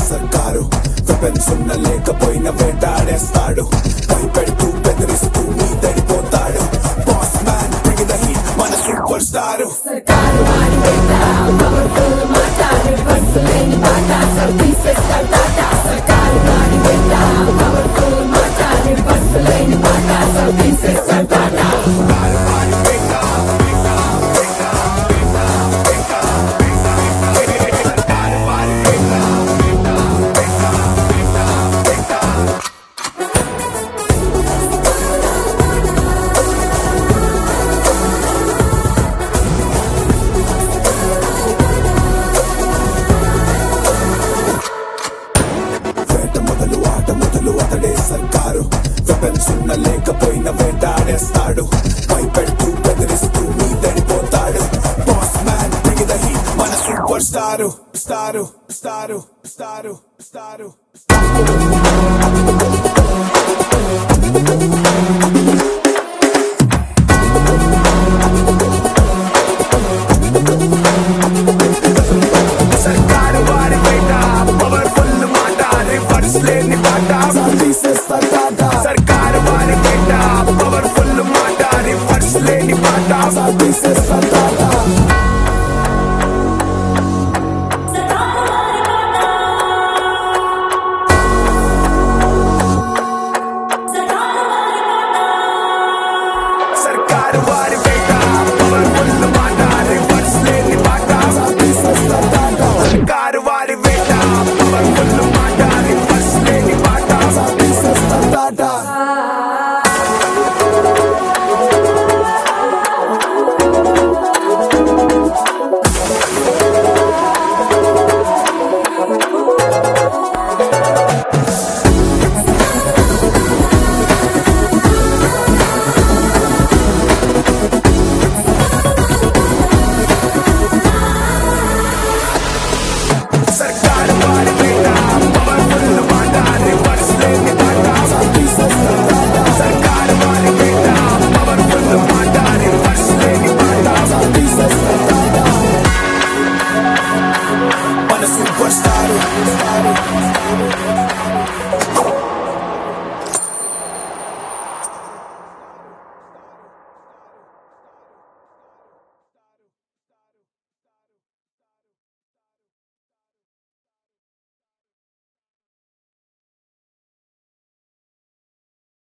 సర్కారు వెపన్స్ ఉన్న లేకపోయిన వేటాడేస్తాడు భయపెడుతూ బెదిరిస్తూ నీ తడిపోతాడు boss man bring the heat మన సూపర్ స్టార్ సర్కారు వాడి వెంట పవర్ఫుల్ మాట రివర్స్ లేని బాట సర్వీసెస్ కర్తాట సర్కారు వాడి వెంట పవర్ఫుల్ మాట రివర్స్ లేని బాట సర్వీసెస్ కర్తాట వేట మొదలు ఆట మొదలు అతడే సర్కారు వెపన్స్ ఉన్న లేకపోయిన వేటాడేస్తాడు భయపెడుతూ బెదిరిస్తూ నీ తడిపోతాడు boss man bring the heat మన super star star star star star